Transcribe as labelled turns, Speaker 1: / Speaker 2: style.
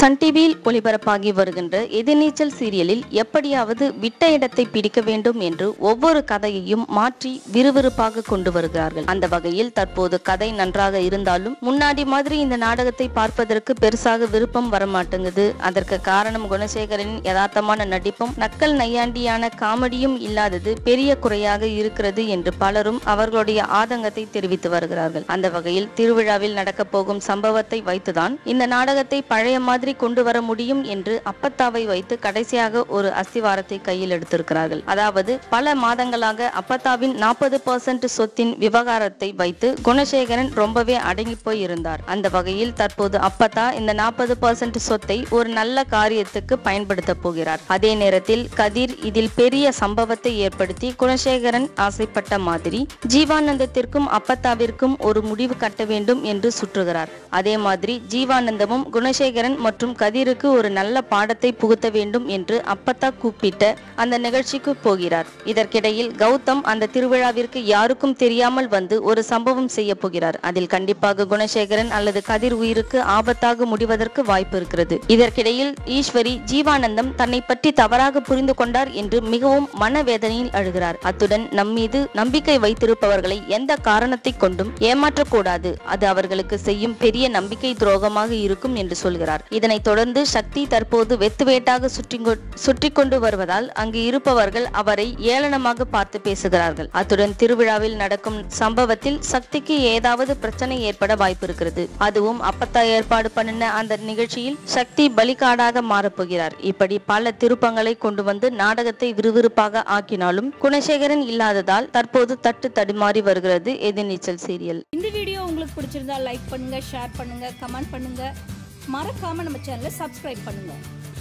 Speaker 1: Sun டிவியில் ஒளிபரப்பாகி வருகின்ற எதிர்நீச்சல் சீரியலில் எப்படியாவது விட்ட இடத்தை பிடிக்க வேண்டும் என்று ஒவ்வொரு கதையையும் மாற்றி விறுவிறுப்பாக கொண்டு வருகிறார்கள் அந்த வகையில் தற்போது கதை நன்றாக இருந்தாலும் முன்னாடி மாதிரி இந்த நாடகத்தை பார்ப்பதற்கு பெருசாக விருப்பம் வரமாட்டேங்குது அதற்கு காரணம் குணசேகரனின் யதார்த்தமான நடிப்பும் நக்கல் நையாண்டியான காமெடியும் இல்லாதது பெரிய குறையாக இருக்கிறது என்று பலரும் அவர்களுடைய ஆதங்கத்தை தெரிவித்து வருகிறார்கள் அந்த வகையில் திருவிழாவில் நடக்கப் போகும் சம்பவத்தை வைத்துதான் இந்த நாடகத்தை பழைய மாதிரி கொண்டு வர முடியும் என்று அப்பத்தாவை வைத்து கடைசியாக ஒரு அஸ்திவாரத்தை கையில் எடுத்திருக்கிறார்கள் அதாவது பல மாதங்களாக அப்பத்தாவின் நாற்பது பர்சன்ட் சொத்தின் விவகாரத்தை வைத்து குணசேகரன் ரொம்பவே அடங்கி போய் இருந்தார் அந்த வகையில் தற்போது அப்பத்தா இந்த நாற்பது பர்சன்ட் சொத்தை ஒரு நல்ல காரியத்துக்கு பயன்படுத்த போகிறார் அதே நேரத்தில் கதிர் இதில் பெரிய சம்பவத்தை ஏற்படுத்தி குணசேகரன் ஆசைப்பட்ட மாதிரி ஜீவானந்தத்திற்கும் அப்பத்தாவிற்கும் ஒரு முடிவு கட்ட வேண்டும் என்று சுற்றுகிறார் அதே மாதிரி ஜீவானந்தமும் குணசேகரன் மற்றும் கதிருக்கு ஒரு நல்ல பாடத்தை புகுத்த வேண்டும் என்று அப்பத்தா கூப்பிட்ட அந்த நிகழ்ச்சிக்கு போகிறார் இதற்கிடையில் கௌதம் அந்த திருவிழாவிற்கு யாருக்கும் தெரியாமல் வந்து ஒரு சம்பவம் செய்ய போகிறார் அதில் கண்டிப்பாக குணசேகரன் அல்லது கதிர் உயிருக்கு ஆபத்தாக முடிவதற்கு வாய்ப்பு இருக்கிறது இதற்கிடையில் ஈஸ்வரி ஜீவானந்தம் தன்னை பற்றி தவறாக புரிந்து கொண்டார் என்று மிகவும் மனவேதனையில் அழுகிறார் அத்துடன் நம்மீது நம்பிக்கை வைத்திருப்பவர்களை எந்த காரணத்தை கொண்டும் ஏமாற்றக்கூடாது அது அவர்களுக்கு செய்யும் பெரிய நம்பிக்கை துரோகமாக இருக்கும் என்று சொல்கிறார் இதனைத் தொடர்ந்து சக்தி தற்போது வெத்து வேட்டாக சுற்றி சுற்றி கொண்டு வருவதால் அங்கு இருப்பவர்கள் அவரை ஏளனமாக பார்த்து பேசுகிறார்கள் அத்துடன் திருவிழாவில் நடக்கும் சம்பவத்தில் சக்திக்கு ஏதாவது பிரச்சனை ஏற்பட வாய்ப்பு இருக்கிறது அதுவும் அப்பத்தா ஏற்பாடு பண்ணின அந்த நிகழ்ச்சியில் சக்தி பலிகாடாக மாறப்போகிறார் இப்படி பல திருப்பங்களை கொண்டு வந்து நாடகத்தை விறுவிறுப்பாக ஆக்கினாலும் குணசேகரன் இல்லாததால் தற்போது தட்டு தடுமாறி வருகிறது எதிர்நீச்சல் சீரியல்
Speaker 2: இந்த வீடியோ உங்களுக்கு பிடிச்சிருந்தா லைக் பண்ணுங்க ஷேர் பண்ணுங்க கமெண்ட் பண்ணுங்க மறக்காம நம்ம சேனலை சப்ஸ்கிரைப் பண்ணுங்க